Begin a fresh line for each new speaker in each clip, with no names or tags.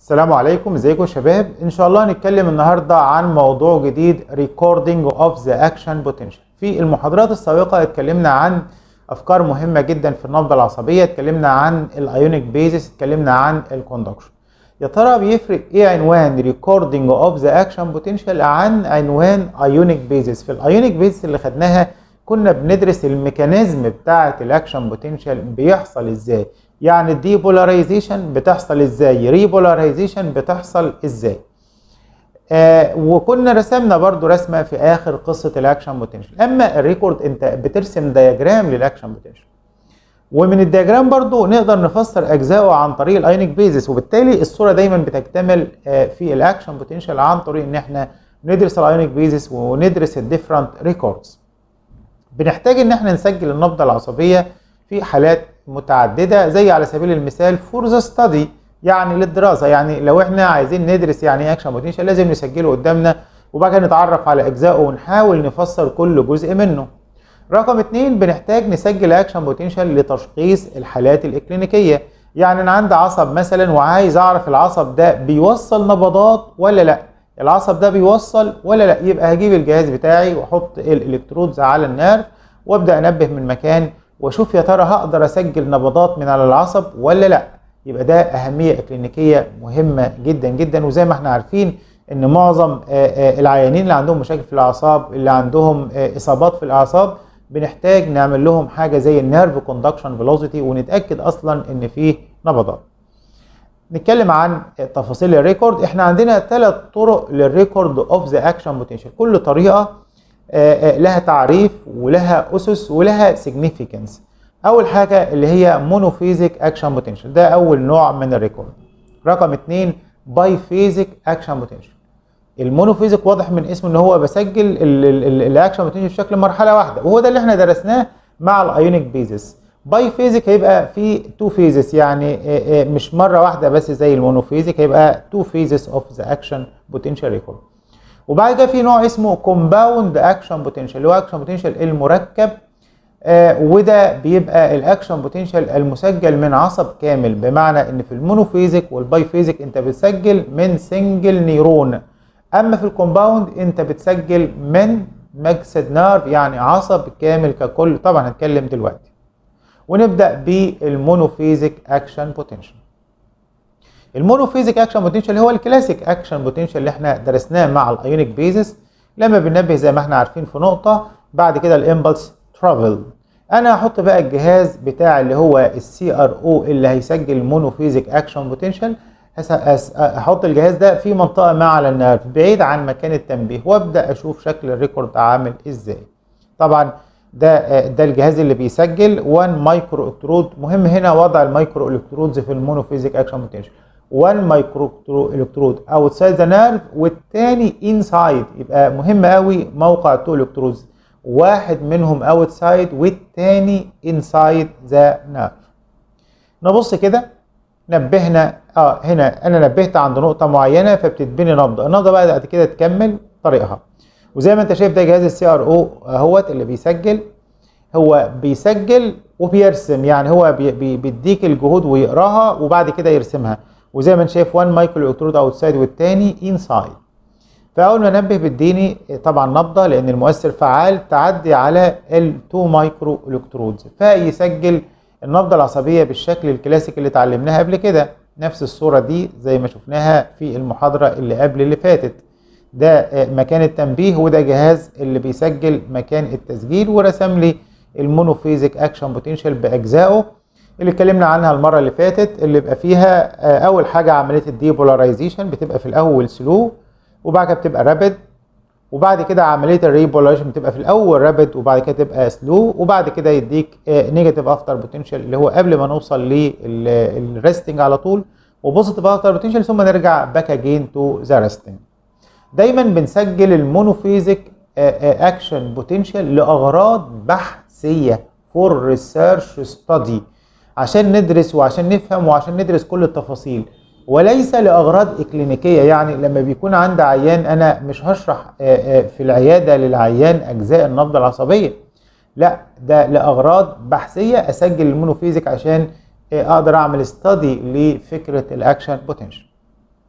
السلام عليكم ازيكم يا شباب ان شاء الله هنتكلم النهارده عن موضوع جديد recording of the action potential في المحاضرات السابقه اتكلمنا عن افكار مهمه جدا في النبضه العصبيه اتكلمنا عن الايونيك بيزس اتكلمنا عن الكوندكشن يا ترى بيفرق ايه عنوان recording of the action potential عن عنوان ايونيك بيزس في الايونيك بيزس اللي خدناها كنا بندرس الميكانيزم بتاعه الاكشن بوتنشال بيحصل ازاي يعني الديبولاريزيشن بتحصل ازاي ريبولاريزيشن بتحصل ازاي آه وكنا رسمنا برضو رسمه في اخر قصه الاكشن بوتنشال اما الريكورد انت بترسم دياجرام للاكشن بوتنشال ومن الدياجرام برضو نقدر نفسر اجزائه عن طريق الايونيك بيزس وبالتالي الصوره دايما بتكتمل آه في الاكشن بوتنشال عن طريق ان احنا ندرس الايونيك بيزس وندرس الديفرنت ريكوردز بنحتاج ان احنا نسجل النبضه العصبيه في حالات متعدده زي على سبيل المثال فور ذا ستادي يعني للدراسه يعني لو احنا عايزين ندرس يعني ايه اكشن بوتنشال لازم نسجله قدامنا وبعد كده نتعرف على اجزائه ونحاول نفسر كل جزء منه رقم اتنين بنحتاج نسجل اكشن بوتنشال لتشخيص الحالات الاكلينيكيه يعني انا عندي عصب مثلا وعايز اعرف العصب ده بيوصل نبضات ولا لا العصب ده بيوصل ولا لا يبقى هجيب الجهاز بتاعي واحط الالكترودز على النيرف وابدا انبه من مكان واشوف يا ترى هقدر اسجل نبضات من على العصب ولا لا يبقى ده اهميه اكلينيكيه مهمه جدا جدا وزي ما احنا عارفين ان معظم العيانين اللي عندهم مشاكل في الاعصاب اللي عندهم اصابات في الاعصاب بنحتاج نعمل لهم حاجه زي النيرف كوندكشن فيلوسيتي ونتاكد اصلا ان فيه نبضات نتكلم عن تفاصيل الريكورد احنا عندنا ثلاث طرق للريكورد اوف ذا اكشن بوتنشال كل طريقه لها تعريف ولها اسس ولها سيجنيفيكانس اول حاجه اللي هي مونوفيزيك اكشن بوتنشال ده اول نوع من الريكورد رقم اثنين باي فيزيك اكشن بوتنشال المونوفيزيك واضح من اسمه ان هو بسجل الاكشن بوتنشال في شكل مرحله واحده وهو ده اللي احنا درسناه مع الايونيك بيزس باي فيزيك هيبقى في تو فيزز يعني مش مره واحده بس زي المونوفيزيك هيبقى تو فيزز اوف ذا اكشن بوتنشال ريكورد وبعد كده في نوع اسمه كومباوند اكشن بوتنشال اللي هو اكشن بوتنشال المركب آه وده بيبقى الاكشن بوتنشال المسجل من عصب كامل بمعنى ان في المونوفيزيك والباي فيزيك انت بتسجل من سنجل نيرون اما في الكومباوند انت بتسجل من مجسد نيرف يعني عصب كامل ككل طبعا هنتكلم دلوقتي ونبدا بالمونوفيزيك اكشن بوتنشال المونوفيزيك اكشن بوتنشال هو الكلاسيك اكشن بوتنشال اللي احنا درسناه مع الايونيك بيزس لما بننبه زي ما احنا عارفين في نقطه بعد كده الامبلس ترافل انا هحط بقى الجهاز بتاع اللي هو السي ار او اللي هيسجل المونوفيزيك اكشن بوتنشال هحط الجهاز ده في منطقه ما على النيرف بعيد عن مكان التنبيه وابدا اشوف شكل الريكورد عامل ازاي طبعا ده ده الجهاز اللي بيسجل 1 مايكرو الكترود مهم هنا وضع المايكرو الكترودز في المونوفيزيك اكشن بوتنشال 1 مايكرو الكترود اوتسايد ذا نيرف والتاني انسايد يبقى مهم قوي موقع التو الكترودز واحد منهم اوتسايد والتاني انسايد ذا نيرف نبص كده نبهنا اه هنا انا نبهت عند نقطه معينه فبتتبني نبضه النبضه بقى بعد كده تكمل طريقها وزي ما انت شايف ده جهاز السي ار او اهوت اللي بيسجل هو بيسجل وبيرسم يعني هو بي بي بيديك الجهود ويقراها وبعد كده يرسمها وزي ما انت شايف 1 مايكرو الكترود اوتسايد والتاني انسايد فاول ما انبه بيديني طبعا نبضه لان المؤثر فعال تعدي على ال 2 مايكرو الكترودز فيسجل النبضه العصبيه بالشكل الكلاسيك اللي اتعلمناها قبل كده نفس الصوره دي زي ما شفناها في المحاضره اللي قبل اللي فاتت ده مكان التنبيه وده جهاز اللي بيسجل مكان التسجيل ورسم لي المونوفيزيك اكشن بوتنشال باجزائه اللي اتكلمنا عنها المره اللي فاتت اللي بيبقى فيها اول حاجه عمليه الديبولاريزيشن بتبقى في الاول سلو وبعد كده بتبقى رابد وبعد كده عمليه الريبولاريزيشن بتبقى في الاول رابد وبعد كده تبقى سلو وبعد كده يديك نيجاتيف افتر بوتنشال اللي هو قبل ما نوصل للريستنج على طول وبوزيتيف افتر بوتنشال ثم نرجع باك اجين تو ذا ريستنج دايما بنسجل المونوفيزيك اكشن بوتنشال لاغراض بحثيه فور ريسيرش ستادي عشان ندرس وعشان نفهم وعشان ندرس كل التفاصيل وليس لاغراض اكلينيكيه يعني لما بيكون عندي عيان انا مش هشرح في العياده للعيان اجزاء النبضه العصبيه لا ده لاغراض بحثيه اسجل المونوفيزيك عشان اقدر اعمل استادي لفكره الاكشن بوتنشال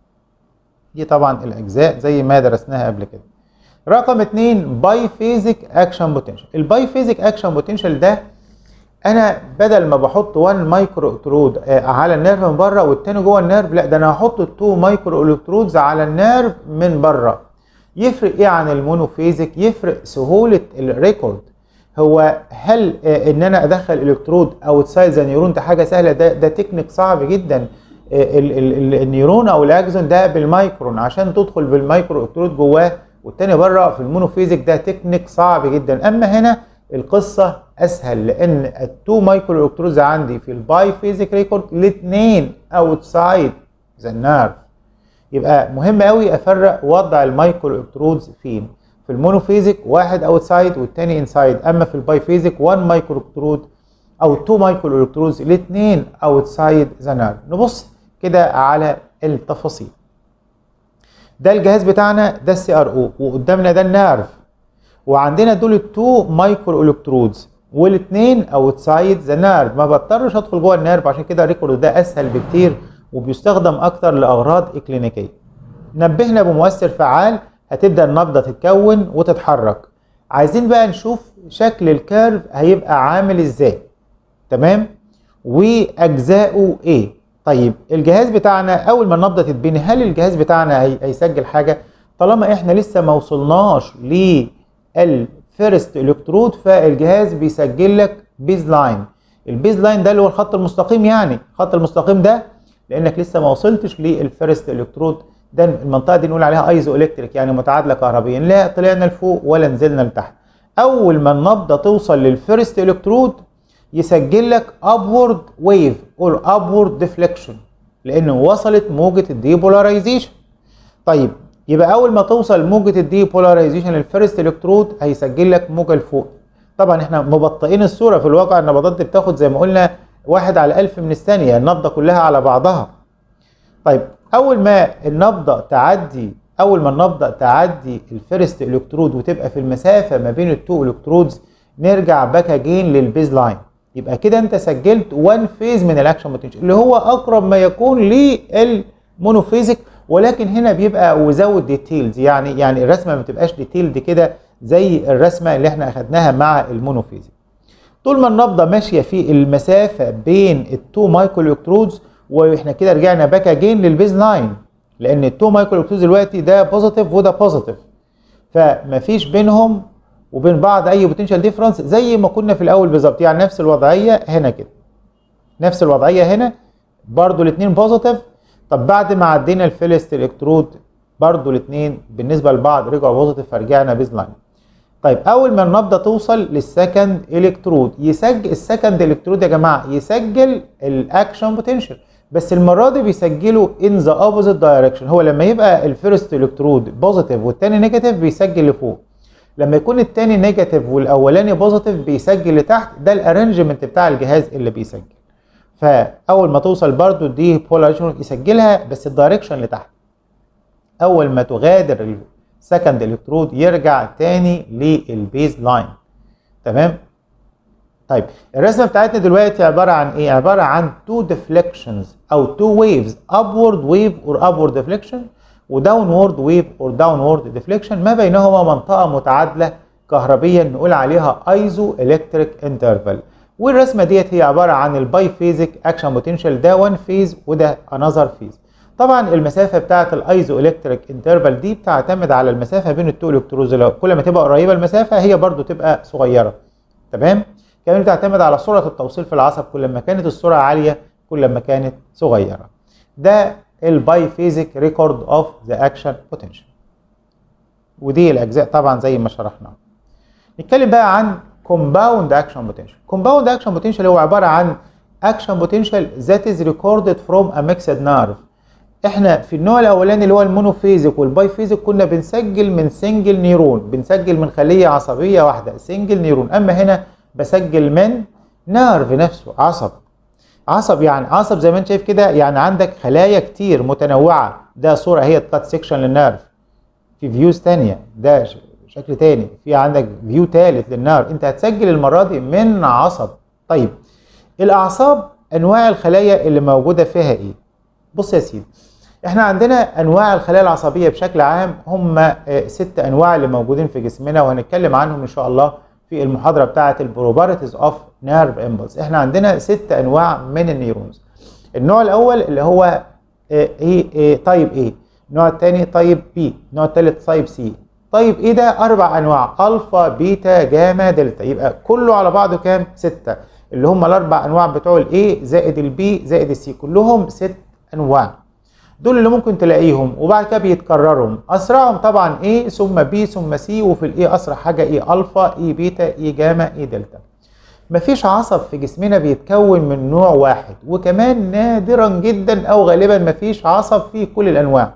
دي طبعا الاجزاء زي ما درسناها قبل كده رقم اتنين باي فيزيك اكشن بوتنشال الباي فيزيك اكشن بوتنشال ده انا بدل ما بحط 1 مايكرو الكترود على النيرف من بره والتاني جوه النيرف لا ده انا هحط 2 مايكرو الكترودز على النيرف من بره يفرق ايه عن المونوفيزيك يفرق سهوله الريكورد هو هل آه ان انا ادخل الكترود اوتسايد ذا نيورون ده حاجه سهله ده ده تكنيك صعب جدا آه ال ال النيورون او الاكزون ده بالمايكرون عشان تدخل بالمايكرو الكترود جواه والتاني بره في المونوفيزيك ده تكنيك صعب جدا اما هنا القصه اسهل لان التو مايكرو الكترودز عندي في الباي فيزيك ريكورد الاثنين اوتسايد ذا نيرف يبقى مهم قوي افرق وضع المايكرو الكترودز فين في المونوفيزيك واحد اوتسايد والتاني انسايد اما في الباي فيزيك 1 مايكرو الكترود او 2 مايكرو الكترودز الاثنين اوتسايد ذا نيرف نبص كده على التفاصيل ده الجهاز بتاعنا ده السي ار او وقدامنا ده النيرف وعندنا دول التو مايكرو الكترودز والاثنين اوتسايد ذا نيرف ما بضطرش ادخل جوه النيرف عشان كده الريكورد ده اسهل بكتير وبيستخدم اكتر لاغراض اكلينيكيه نبهنا بمؤثر فعال هتبدا النبضه تتكون وتتحرك عايزين بقى نشوف شكل الكيرف هيبقى عامل ازاي تمام واجزائه ايه طيب الجهاز بتاعنا اول ما النبضه تتبني هل الجهاز بتاعنا هي هيسجل حاجه طالما احنا لسه ما وصلناش للفيرست الكترود فالجهاز بيسجل لك بيز لاين البيز لاين ده اللي هو الخط المستقيم يعني الخط المستقيم ده لانك لسه ما وصلتش للفيرست الكترود ده المنطقه دي نقول عليها ايزو الكتريك يعني متعادله كهربيا لا طلعنا لفوق ولا نزلنا لتحت اول ما النبضه توصل للفيرست الكترود يسجل لك ابورد ويف اور ابورد ديفليكشن لانه وصلت موجه الديبولاريزيشن طيب يبقى اول ما توصل موجه الديبولاريزيشن للفيرست الكترود هيسجل لك موجه لفوق طبعا احنا مبطئين الصوره في الواقع النبضات دي بتاخد زي ما قلنا واحد على ألف من الثانيه النبضه كلها على بعضها طيب اول ما النبضه تعدي اول ما النبضه تعدي الفيرست الكترود وتبقى في المسافه ما بين التو الكترودز نرجع باك اجين للبيز لاين يبقى كده انت سجلت وان فيز من الاكشن بوتنشال اللي هو اقرب ما يكون للمونوفيزيك ولكن هنا بيبقى وزود ديتيلز يعني يعني الرسمه ما بتبقاش ديتيلد كده زي الرسمه اللي احنا اخدناها مع المونوفيزيك طول ما النبضه ماشيه في المسافه بين التو مايكرو الكترودز واحنا كده رجعنا باك اجين للبيز لاين لان التو مايكرو الكترودز دلوقتي ده بوزيتيف وده بوزيتيف فمفيش بينهم وبين بعض اي بوتنشال ديفرنس زي ما كنا في الاول بالظبط يعني نفس الوضعيه هنا كده نفس الوضعيه هنا برضو الاثنين بوزيتيف طب بعد ما عدينا الفيرست الكترود برضو الاثنين بالنسبه لبعض رجعوا بوزيتيف فرجعنا بيز لاين طيب اول ما النبضه توصل للسكند الكترود يسجل السكند الكترود يا جماعه يسجل الاكشن بوتنشال بس المره دي بيسجله ان ذا اوبوزيت دايركشن هو لما يبقى الفيرست الكترود بوزيتيف والتاني نيجاتيف بيسجل لفوق لما يكون التاني نيجاتيف والاولاني بوزيتيف بيسجل لتحت ده الارنجمنت بتاع الجهاز اللي بيسجل فاول ما توصل برضو دي بولاريزيشن يسجلها بس الدايركشن لتحت اول ما تغادر السكند الكترود يرجع تاني للبيز لاين تمام طيب الرسمه بتاعتنا دلوقتي عباره عن ايه عباره عن تو ديفليكشنز او تو ويفز ابورد ويف اور ابورد ديفليكشن وداونورد ويف اور داونورد ديفليكشن ما بينهما منطقه متعادله كهربيا نقول عليها ايزو الكتريك انترفال والرسمه ديت هي عباره عن الباي فيزيك اكشن بوتنشال ده وان فيز وده انذر فيز طبعا المسافه بتاعه الايزو الكتريك انترفال دي بتعتمد على المسافه بين التو الكترونز لو كل ما تبقى قريبه المسافه هي برضو تبقى صغيره تمام كمان بتعتمد على سرعه التوصيل في العصب كل ما كانت السرعه عاليه كل ما كانت صغيره ده الباي فيزيك ريكورد اوف ذا اكشن بوتنشال ودي الاجزاء طبعا زي ما شرحنا نتكلم بقى عن كومباوند اكشن بوتنشال كومباوند اكشن بوتنشال هو عباره عن اكشن بوتنشال ذات از ريكوردد فروم ا ميكسد نيرف احنا في النوع الاولاني اللي هو المونوفيزيك والباي فيزيك كنا بنسجل من سنجل نيرون بنسجل من خليه عصبيه واحده سنجل نيرون اما هنا بسجل من نيرف نفسه عصب عصب يعني عصب زي ما انت شايف كده يعني عندك خلايا كتير متنوعه ده صوره هي كات سيكشن للنيرف في فيوز تانية ده شكل تاني في عندك فيو تالت للنيرف انت هتسجل المره دي من عصب طيب الاعصاب انواع الخلايا اللي موجوده فيها ايه بص يا سيدي احنا عندنا انواع الخلايا العصبيه بشكل عام هم آه، ست انواع اللي موجودين في جسمنا وهنتكلم عنهم ان شاء الله في المحاضره بتاعه البروبارتيز اوف نيرف امبلس احنا عندنا ست انواع من النيورونز النوع الاول اللي هو ايه ايه طيب ايه النوع الثاني طيب بي النوع الثالث طيب سي طيب ايه ده اربع انواع الفا بيتا جاما دلتا يبقى كله على بعضه كام ستة اللي هم الاربع انواع بتوع الايه زائد البي زائد السي كلهم ست انواع دول اللي ممكن تلاقيهم وبعد كده بيتكرروا اسرعهم طبعا ايه ثم بي ثم سي وفي الايه اسرع حاجه ايه الفا اي بيتا اي جاما اي دلتا مفيش عصب في جسمنا بيتكون من نوع واحد وكمان نادرا جدا او غالبا مفيش عصب فيه كل الانواع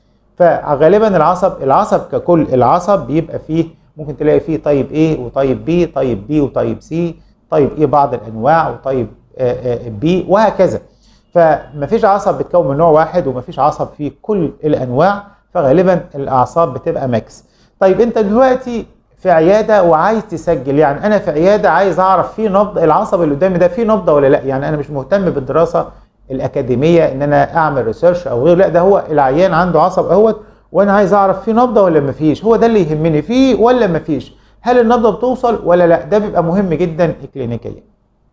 فغالبا العصب العصب ككل العصب بيبقى فيه ممكن تلاقي فيه طيب A وطيب B طيب B وطيب C طيب A بعض الانواع وطيب B وهكذا فمفيش عصب بيتكون من نوع واحد ومفيش عصب فيه كل الانواع فغالبا الاعصاب بتبقى ماكس طيب انت دلوقتي في عياده وعايز تسجل يعني انا في عياده عايز اعرف في نبض العصب اللي قدامي ده في نبضه ولا لا يعني انا مش مهتم بالدراسه الاكاديميه ان انا اعمل ريسيرش او غيره لا ده هو العيان عنده عصب اهوت وانا عايز اعرف في نبضه ولا مفيش هو ده اللي يهمني فيه ولا مفيش هل النبضه بتوصل ولا لا ده بيبقى مهم جدا كلينيكيا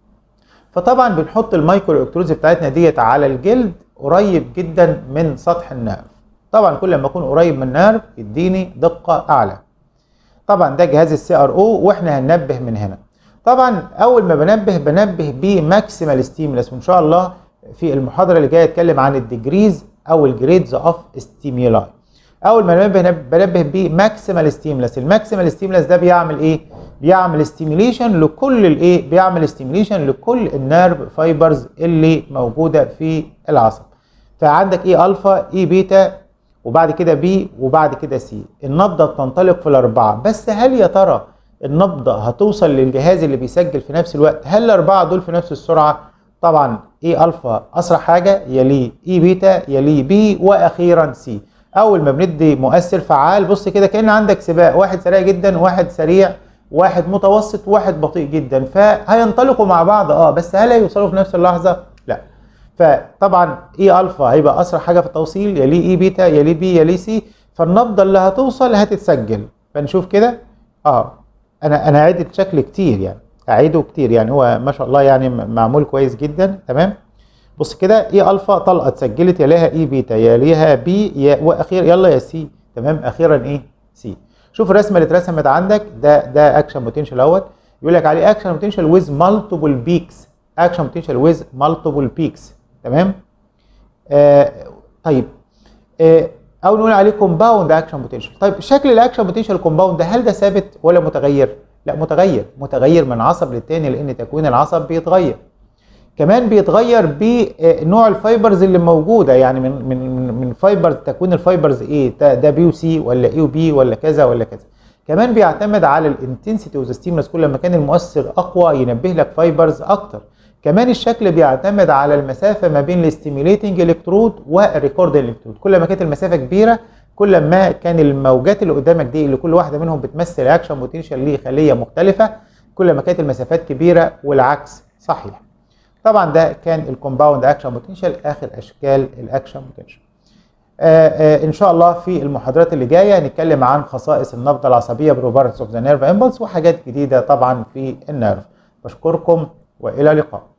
فطبعا بنحط المايكرو الكترودز بتاعتنا ديت على الجلد قريب جدا من سطح النيرف طبعا كل ما اكون قريب من النيرف يديني دقه اعلى طبعا ده جهاز السي ار او واحنا هننبه من هنا طبعا اول ما بنبه بنبه بماكسيمال ستيمولس وان شاء الله في المحاضره اللي جايه اتكلم عن الديجريز او الجريدز اوف ستيمولاي اول ما بنبه بنبه بماكسيمال ستيمولس الماكسيمال ستيمولس ده بيعمل ايه بيعمل ستيميليشن لكل الايه بيعمل ستيميليشن لكل النيرف فايبرز اللي موجوده في العصب فعندك ايه الفا ايه بيتا وبعد كده بي وبعد كده سي النبضه بتنطلق في الاربعه بس هل يا ترى النبضه هتوصل للجهاز اللي بيسجل في نفس الوقت هل الاربعه دول في نفس السرعه طبعا اي الفا اسرع حاجه يليه اي بيتا يليه بي واخيرا سي اول ما بندي مؤثر فعال بص كده كان عندك سباق واحد سريع جدا واحد سريع واحد متوسط واحد بطيء جدا فهينطلقوا مع بعض اه بس هل هيوصلوا في نفس اللحظه لا فطبعا اي الفا هيبقى اسرع حاجه في التوصيل يليه اي بيتا يليه بي يليه سي فالنبضه اللي هتوصل هتتسجل فنشوف كده اه انا انا عدت شكل كتير يعني اعيده كتير يعني هو ما شاء الله يعني معمول كويس جدا تمام بص كده اي الفا طلقه اتسجلت يليها اي بيتا يليها بي يا واخيرا يلا يا سي تمام اخيرا ايه سي شوف الرسمه اللي اترسمت عندك ده ده اكشن بوتنشال اهوت يقول لك عليه اكشن بوتنشال ويز مالتيبل بيكس اكشن بوتنشال ويز مالتيبل بيكس تمام آه طيب آه او نقول عليه كومباوند اكشن بوتنشال طيب شكل الاكشن بوتنشال كومباوند ده هل ده ثابت ولا متغير لا متغير متغير من عصب للتاني لان تكوين العصب بيتغير كمان بيتغير بنوع الفايبرز اللي موجوده يعني من من من فايبرز تكوين الفايبرز ايه ده, ده بي وسي ولا اي وبي ولا كذا ولا كذا كمان بيعتمد على الانتنسيتي اوف ستيمولس كل ما كان المؤثر اقوى ينبه لك فايبرز اكتر كمان الشكل بيعتمد على المسافه ما بين الستيميليتنج الكترود والريكورد الكترود كل ما كانت المسافه كبيره كل ما كان الموجات اللي قدامك دي اللي كل واحده منهم بتمثل اكشن بوتنشال لخليه مختلفه كل ما كانت المسافات كبيره والعكس صحيح طبعا ده كان الكومباوند اكشن بوتنشال اخر اشكال الاكشن بوتنشال ان شاء الله في المحاضرات اللي جايه هنتكلم عن خصائص النبضه العصبيه بروبارتس اوف ذا نيرف امبلس وحاجات جديده طبعا في النيرف بشكركم والى اللقاء